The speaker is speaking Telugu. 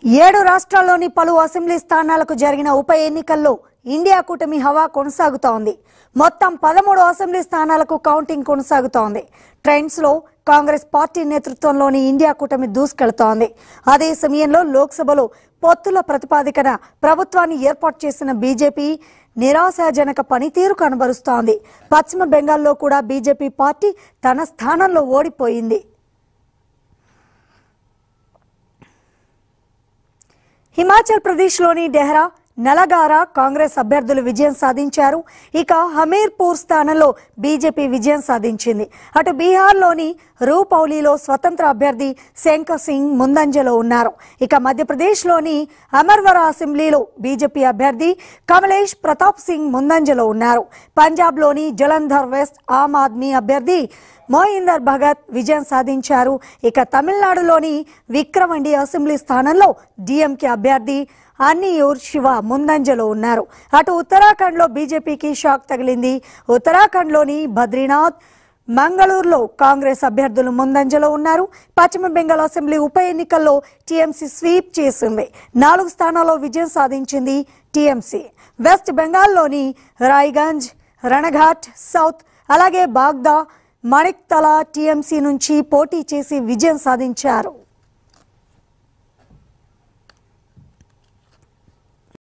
ఏడు రాష్ట్రాల్లోని పలు అసెంబ్లీ స్థానాలకు జరిగిన ఉప ఎన్నికల్లో ఇండియా కూటమి హవా కొనసాగుతోంది మొత్తం పదమూడు అసెంబ్లీ స్థానాలకు కౌంటింగ్ కొనసాగుతోంది ట్రెండ్స్ లో కాంగ్రెస్ పార్టీ నేతృత్వంలోని ఇండియా కూటమి దూసుకెళ్తోంది అదే సమయంలో లోక్సభలో పొత్తుల ప్రతిపాదికన ప్రభుత్వాన్ని ఏర్పాటు చేసిన బీజేపీ నిరాశాజనక పనితీరు కనబరుస్తోంది పశ్చిమ బెంగాల్లో కూడా బీజేపీ పార్టీ తన స్థానంలో ఓడిపోయింది హిమాచల్ ప్రదేశ్లోని డెహ్రా నలగారా కాంగ్రెస్ అభ్యర్థులు విజయం సాధించారు ఇక హమీర్పూర్ స్థానంలో బీజేపీ విజయం సాధించింది అటు బీహార్లోని రూపౌలీలో స్వతంత్ర అభ్యర్థి శంకర్ సింగ్ ముందంజలో ఉన్నారు ఇక మధ్యప్రదేశ్లోని అమర్వరా అసెంబ్లీలో బీజేపీ అభ్యర్థి కమలేష్ ప్రతాప్ సింగ్ ముందంజలో ఉన్నారు పంజాబ్లోని జలంధర్ వెస్ట్ ఆమ్ ఆద్మీ అభ్యర్థి మోయిందర్ భగత్ విజయం సాధించారు ఇక తమిళనాడులోని విక్రమండి అసెంబ్లీ స్థానంలో డిఎంకే అభ్యర్థి అన్నియూర్ శివ ముందంజలో ఉన్నారు అటు ఉత్తరాఖండ్లో బీజేపీకి షాక్ తగిలింది ఉత్తరాఖండ్లోని బద్రీనాథ్ మంగళూరులో కాంగ్రెస్ అభ్యర్థులు ముందంజలో ఉన్నారు పశ్చిమ బెంగాల్ అసెంబ్లీ ఉప ఎన్నికల్లో టీఎంసీ స్వీప్ చేసింది నాలుగు స్థానాల్లో విజయం సాధించింది టీఎంసీ వెస్ట్ బెంగాల్లోని రాయ్గంజ్ రణఘాట్ సౌత్ అలాగే బాగ్దా మణిక్తలా టీఎంసీ నుంచి పోటీ చేసి విజయం సాధించారు